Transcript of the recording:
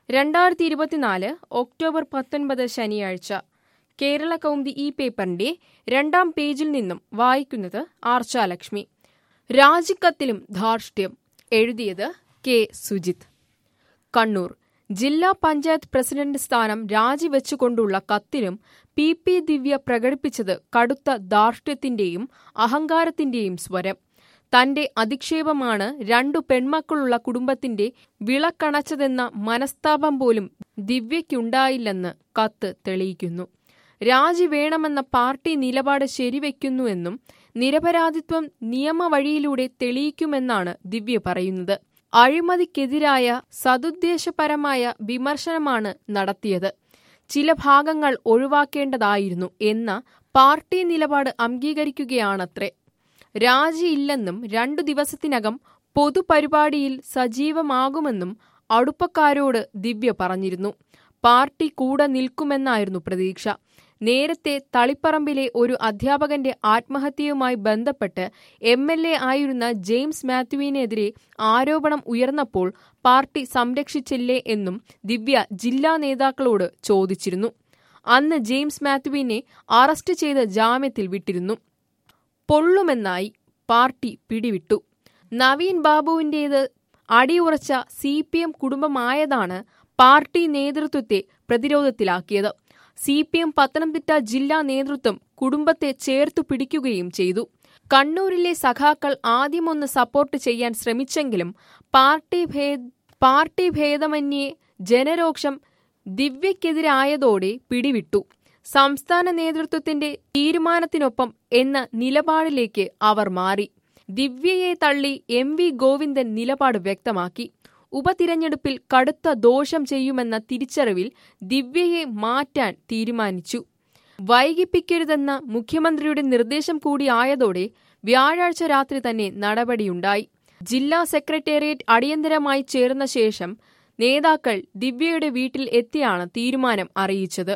രണ്ടായിരത്തി ഇരുപത്തിനാല് ഒക്ടോബർ പത്തൊൻപത് ശനിയാഴ്ച കേരള കൗമുദി ഈ പേപ്പറിന്റെ രണ്ടാം പേജിൽ നിന്നും വായിക്കുന്നത് ആർച്ചാലക്ഷ്മി രാജിക്കത്തിലും ധാർഷ്ട്യം എഴുതിയത് കെ സുജിത് കണ്ണൂർ ജില്ലാ പഞ്ചായത്ത് പ്രസിഡന്റ് സ്ഥാനം രാജിവെച്ചുകൊണ്ടുള്ള കത്തിലും പി പി ദിവ്യ പ്രകടിപ്പിച്ചത് കടുത്ത ധാർഷ്ട്യത്തിന്റെയും അഹങ്കാരത്തിന്റെയും സ്വരം തന്റെ അധിക്ഷേപമാണ് രണ്ടു പെൺമക്കളുള്ള കുടുംബത്തിന്റെ വിളക്കണച്ചതെന്ന മനസ്താപം പോലും ദിവ്യയ്ക്കുണ്ടായില്ലെന്ന് കത്ത് തെളിയിക്കുന്നു രാജി വേണമെന്ന പാർട്ടി നിലപാട് ശരിവെക്കുന്നുവെന്നും നിരപരാധിത്വം നിയമവഴിയിലൂടെ തെളിയിക്കുമെന്നാണ് ദിവ്യ പറയുന്നത് അഴിമതിക്കെതിരായ സതുദ്ദേശപരമായ വിമർശനമാണ് നടത്തിയത് ചില ഭാഗങ്ങൾ ഒഴിവാക്കേണ്ടതായിരുന്നു എന്ന പാർട്ടി നിലപാട് അംഗീകരിക്കുകയാണത്രേ രാജിയില്ലെന്നും രണ്ടു ദിവസത്തിനകം പൊതുപരിപാടിയിൽ സജീവമാകുമെന്നും അടുപ്പക്കാരോട് ദിവ്യ പറഞ്ഞിരുന്നു പാർട്ടി കൂടെ നിൽക്കുമെന്നായിരുന്നു പ്രതീക്ഷ നേരത്തെ തളിപ്പറമ്പിലെ ഒരു അധ്യാപകന്റെ ആത്മഹത്യയുമായി ബന്ധപ്പെട്ട് എം എൽ എ ആയിരുന്ന ജെയിംസ് മാത്യുവിനെതിരെ ആരോപണം ഉയർന്നപ്പോൾ പാർട്ടി സംരക്ഷിച്ചില്ലേ എന്നും ദിവ്യ ജില്ലാ നേതാക്കളോട് ചോദിച്ചിരുന്നു അന്ന് ജെയിംസ് മാത്യുവിനെ അറസ്റ്റ് ചെയ്ത് ജാമ്യത്തിൽ വിട്ടിരുന്നു പൊള്ളുമെന്നായി പാർട്ടി പിടിവിട്ടു നവീൻ ബാബുവിന്റേത് അടിയുറച്ച സി പി എം കുടുംബമായതാണ് പാർട്ടി നേതൃത്വത്തെ പ്രതിരോധത്തിലാക്കിയത് സി പി എം പത്തനംതിട്ട ജില്ലാ നേതൃത്വം കുടുംബത്തെ ചേർത്തു പിടിക്കുകയും ചെയ്തു കണ്ണൂരിലെ സഖാക്കൾ ആദ്യമൊന്ന് സപ്പോർട്ട് ചെയ്യാൻ ശ്രമിച്ചെങ്കിലും പാർട്ടി ഭേദ പാർട്ടി ഭേദമന്യേ ജനരോക്ഷം ദിവ്യക്കെതിരായതോടെ പിടിവിട്ടു സംസ്ഥാന നേതൃത്വത്തിന്റെ തീരുമാനത്തിനൊപ്പം എന്ന നിലപാടിലേക്ക് അവർ മാറി ദിവ്യയെ തള്ളി എം വി ഗോവിന്ദൻ നിലപാട് വ്യക്തമാക്കി ഉപതിരഞ്ഞെടുപ്പിൽ കടുത്ത ദോഷം ചെയ്യുമെന്ന തിരിച്ചറിവിൽ ദിവ്യയെ മാറ്റാൻ തീരുമാനിച്ചു വൈകിപ്പിക്കരുതെന്ന മുഖ്യമന്ത്രിയുടെ നിർദ്ദേശം കൂടിയായതോടെ വ്യാഴാഴ്ച രാത്രി തന്നെ നടപടിയുണ്ടായി ജില്ലാ സെക്രട്ടേറിയറ്റ് അടിയന്തരമായി ചേർന്ന ശേഷം നേതാക്കൾ ദിവ്യയുടെ വീട്ടിൽ എത്തിയാണ് തീരുമാനം അറിയിച്ചത്